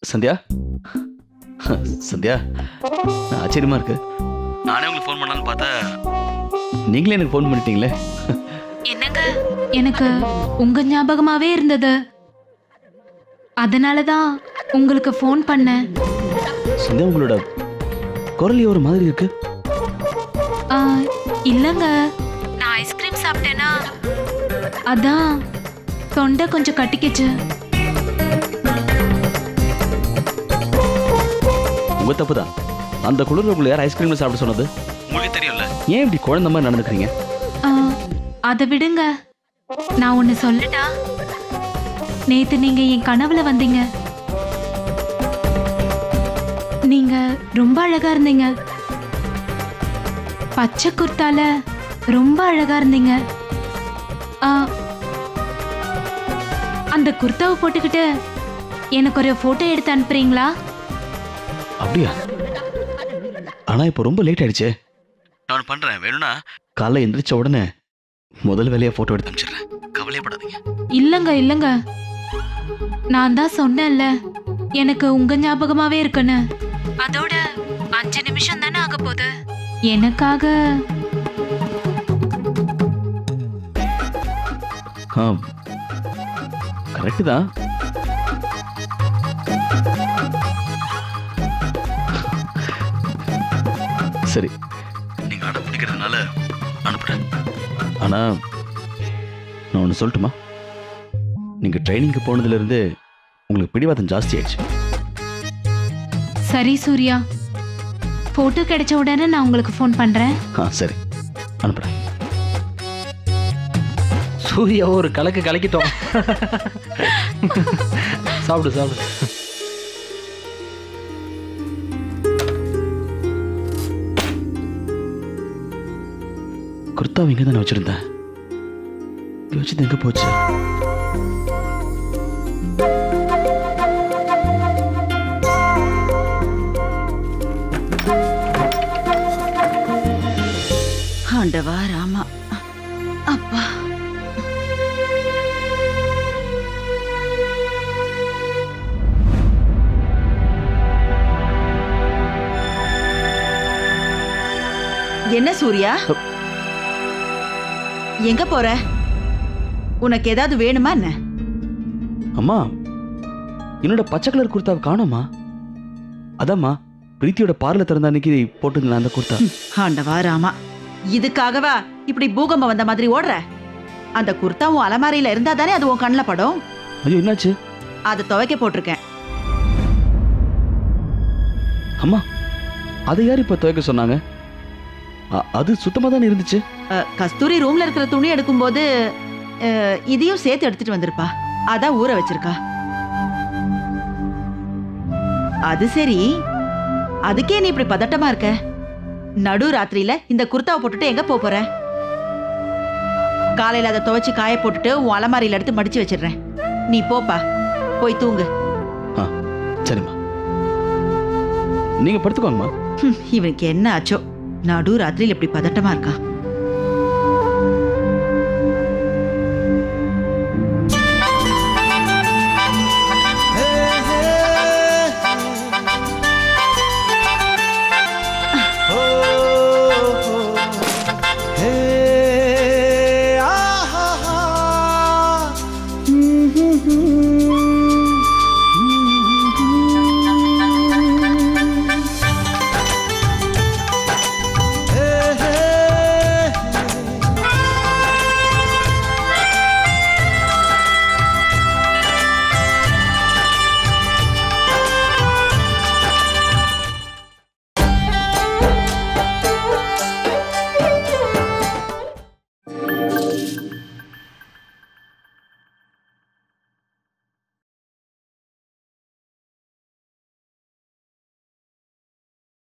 சந்தியா சந்தியா ஆச்சரியமா இருக்கு நானே உங்களுக்கு ஃபோன் பண்ணலான்னு பார்த்தா நீங்களே எனக்கு ஃபோன் பண்ணிட்டீங்களே என்னங்க எனக்கு உங்க ஞாபகமாவே இருந்தது அதனால தான் உங்களுக்கு ஃபோன் பண்ணேன் சந்தியா உங்களோட குரல் ஏன் ஒரு மாதிரி இருக்கு ஆ, இல்லங்க நான் ஐஸ்கிரீம் சாப்பிட்டேனா அதான் தொண்டை கொஞ்சம் கட்டிக்கிச்சு உங்க தப்பு தான் அந்த குளிர்ல உங்களை யார் ஐஸ்கிரீம்ல சாப்பிட சொன்னது உங்களுக்கு தெரியும்ல ஏன் இப்படி குழந்தை மாதிரி நடந்துக்கிறீங்க ஆ, அதை விடுங்க நான் ஒன்று சொல்லட்டா நேத்து நீங்க என் கனவுல வந்தீங்க நீங்க ரொம்ப அழகா இருந்தீங்க பச்சை குர்த்தால ரொம்ப அழகா இருந்தீங்க ஆ, அந்த குர்தாவை போட்டுக்கிட்டு எனக்கு ஒரு போட்டோ எடுத்து அனுப்புறீங்களா அப்படியா ஆனா இப்போ ரொம்ப லேட் ஆயிடுச்சே நான் பண்றேன் வேணும்னா காலைல எந்திரிச்ச உடனே முதல் வேலையா போட்டோ எடுத்து அனுப்பிச்சிடுறேன் கவலையப்படாதீங்க இல்லங்க இல்லங்க நான் தான் சொன்னேன்ல எனக்கு உங்க ஞாபகமாவே இருக்குன்னு அதோட அஞ்சு நிமிஷம் தானே ஆக போகுது எனக்காக ஆ கரெக்டு தான் சரி நீங்க அடம் பிடிக்கிறதுனால அனுப்புறேன் ஆனா நான் ஒன்று சொல்லட்டுமா நீங்க ட்ரைனிங்க்கு போனதுல இருந்து உங்களுக்கு பிடிவாதம் ஜாஸ்தி ஆயிடுச்சு சரி சூர்யா போட்டோ கிடைச்ச உடனே நான் உங்களுக்கு ஃபோன் பண்றேன் ஆ சரி அனுப்புறேன் சூர்யா ஒரு கலக்கு கலக்கிட்டோம் சாப்பிடு சாப்பிடு குர்த்தா இங்கே தானே வச்சிருந்தேன் இங்க வச்சது எங்க போச்சு ஆண்டவா ராமா அப்பா என்ன சூர்யா எங்க போற உனக்கு ஏதாவது வேணுமா என்ன அம்மா என்னோட பச்சை கலர் குர்த்தாவை காணோமா அதாம்மா பிரீத்தியோட பார்ல திறந்த அன்னைக்கு போட்டுங்களா அந்த குர்த்தா ஆண்டவா ராமா இதுக்காகவா இப்படி பூகம்பம் வந்த மாதிரி ஓடுற அந்த குர்த்தா உன் அலமாரியில இருந்தா தானே அது உன் கண்ணில் படும் ஐயோ என்னாச்சு அதை துவைக்க போட்டிருக்கேன் அம்மா அதை யார் இப்போ துவைக்க சொன்னாங்க அ- அது சுத்தமாக தானே இருந்துச்சு அஹ், கஸ்தூரி ரூம்ல இருக்கிற துணி எடுக்கும்போது அஹ், இதையும் சேர்த்து எடுத்துட்டு வந்திருப்பா அதான் ஊற வச்சிருக்கா அது சரி அதுக்கே நீ இப்படி பதட்டமா இருக்க நடு ராத்திரியில இந்த குர்தாவை போட்டுட்டு எங்க போப் போற காலையில அதை துவைச்சு காய போட்டுட்டு உன் அலமாரியில எடுத்து மடிச்சு வச்சிடுறேன் நீ போப்பா போய் தூங்கு ஆ சரிம்மா நீங்கள் படுத்துக்கோங்கம்மா ஹம், இவனுக்கு என்ன ஆச்சோ நடு ராத்திரியில் இப்படி பதட்டமா இருக்கான்